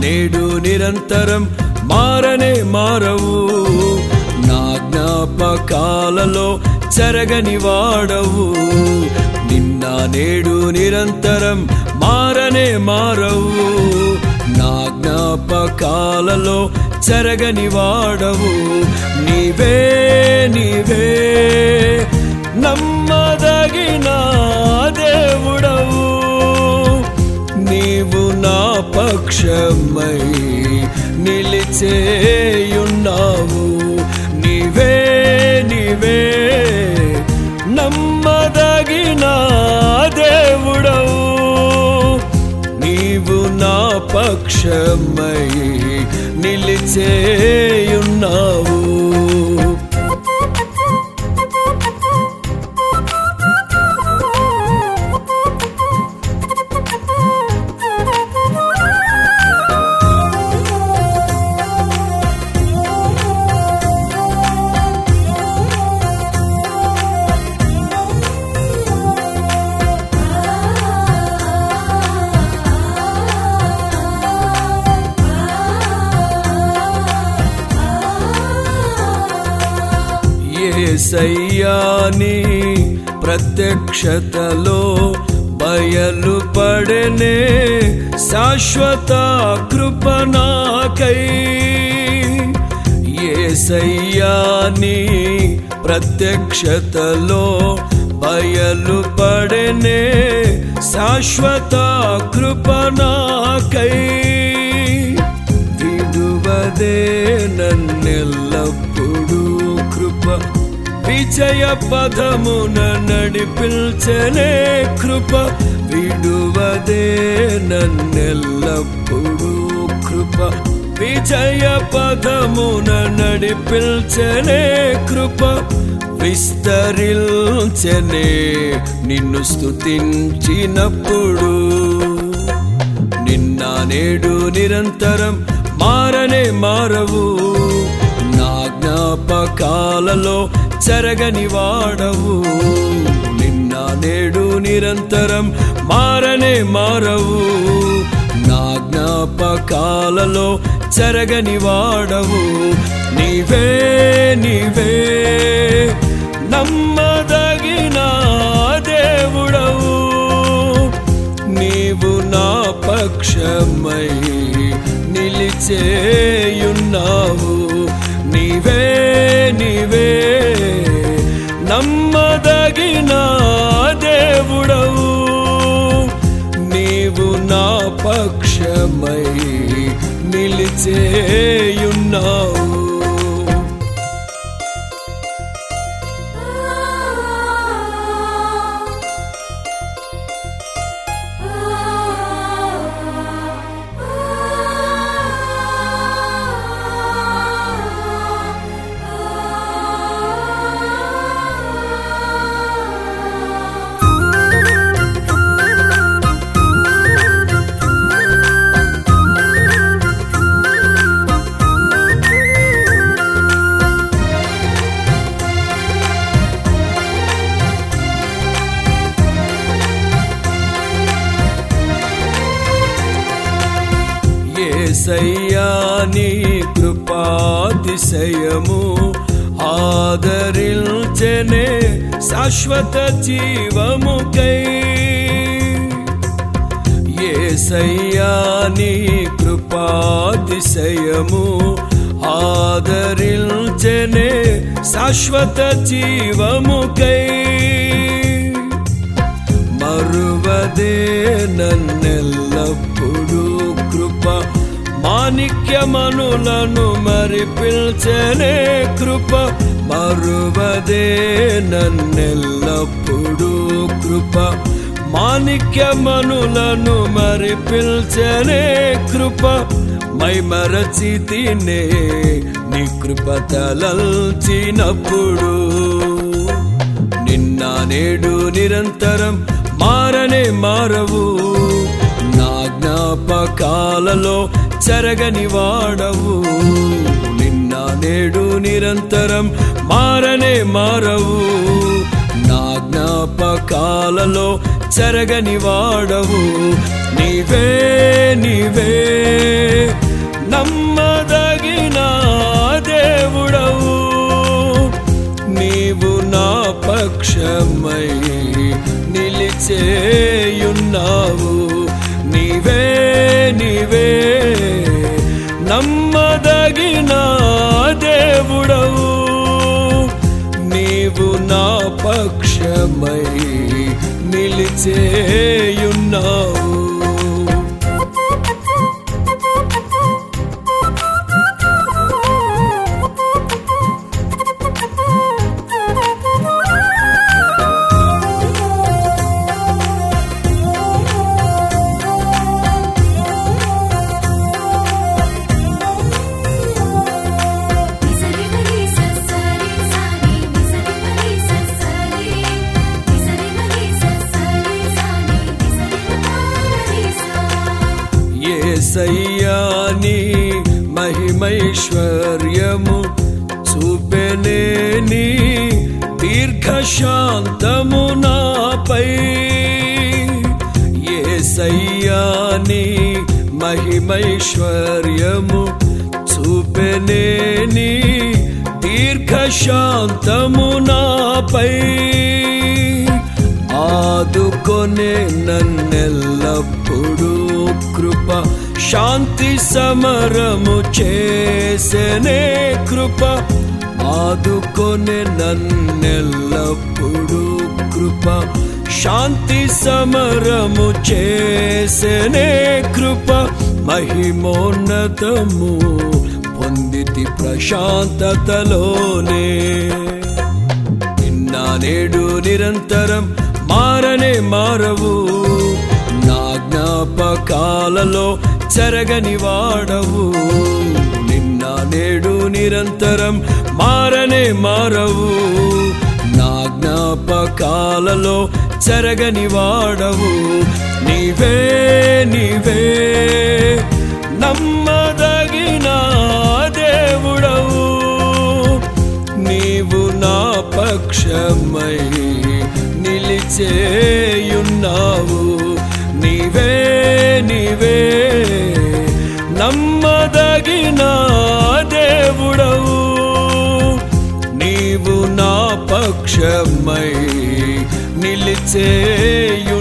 నేడు నిరంతరం మారనే మారవు నా జ్ఞాపకాలలో చెరగని వాడవు నిన్న నేడు నిరంతరం మారనే మారవు నా జ్ఞాపకాలలో చెరగని వాడవు నీవే నీవే నమ్మదగిన దేవుడవు నీవు నా పక్షమై నిలిచేయున్నావు నీవే నీవే నమ్మదగిన దేవుడవు నీవు నా పక్షమై నిలిచేయున్నావు ఏసయ్యాని ప్రత్యక్షతలో బయలుపడనే శాశ్వత కృపనాకై ఏసయ్యాని ప్రత్యక్షతలో బయలుపడనే శాశ్వత కృపనాకై విడువదే నన్నెల్లప్పుడూ కృప విజయ పదమున నడిపించనే కృప విడువదే నన్నెల్లప్పుడూ కృప విజయ పదమున నడిపించనే కృప విస్తరిల్చనే నిన్ను స్తుతించినప్పుడు నిన్న నేడు నిరంతరం మారనే మారవు నా జ్ఞాపకాలలో చెరగని వాడవు నిన్న నేడు నిరంతరం మారనే మారవు నా జ్ఞాపకాలలో చెరగని వాడవు నీవే నీవే నమ్మదగిన దేవుడవు నీవు నా పక్షమై నిలిచేయున్నావు నీవే నీవే నమ్మదగిన దేవుడవు నీవు నా పక్షమై నిలిచేయున్నావు ఏసయ్యాని కృపాతిశయము ఆదరించనే శాశ్వత జీవముకై ఏసయ్యాని కృపాతిశయము ఆదరించనే శాశ్వత జీవముకై మరువదే నన్నెల్లప్పుడూ కృప మాణిక్యమనులను మరి పిల్చనే కృప మరువదే నన్నెల్లప్పుడూ కృప మాణిక్యమనులను మరి పిల్చనే కృప మై మరచితినే నీ కృప తలల్చినప్పుడు నిన్న నేడు నిరంతరం మారనే మారవు నా జ్ఞాపకాలలో చెరగని వాడవు నిన్న నేడు నిరంతరం మారనే మారవు నా జ్ఞాపకాలలో చెరగని వాడవు నీవే నీవే నమ్మదగిన దేవుడవు నీవు నా పక్షమై నిలిచేయున్నావు నీవే నీవే నమ్మదగిన దేవుడవు నీవు నా పక్షమై నిలిచేయున్నావు నిసరి మరి ససరి సాని నిసరి మరి ససరి నిసరి మరి ససరి సాని నిసరి మరి సా ఏసయ్యాని మహిమైశ్వర్యము చూపెనేని దీర్ఘశాంతము నాపై ఏసయ్యాని మహిమైశ్వర్యము చూపెనేని దీర్ఘశాంతము నాపై ఆదుకొనే నన్నెల్లప్పుడు కృప శాంతి సమరము చేసనే కృప ఆదుకొనే నన్నెల్లప్పుడు కృప శాంతి సమరము చేసనే కృప మహిమోన్నతము పొందితి ప్రశాంతతలోనే నిన్న నేడు నిరంతరం మారనే మారవు నా జ్ఞాపకాలలో చెరగని వాడవు నిన్న నేడు నిరంతరం మారనే మారవు నా జ్ఞాపకాలలో చెరగని వాడవు నీవే నీవే నమ్మదగిన దేవుడవు నీవు నా పక్షమై నిలిచేయున్నావు నీవే నీవే నమ్మదగిన దేవుడవు నీవు నా పక్షమై నిలిచేయు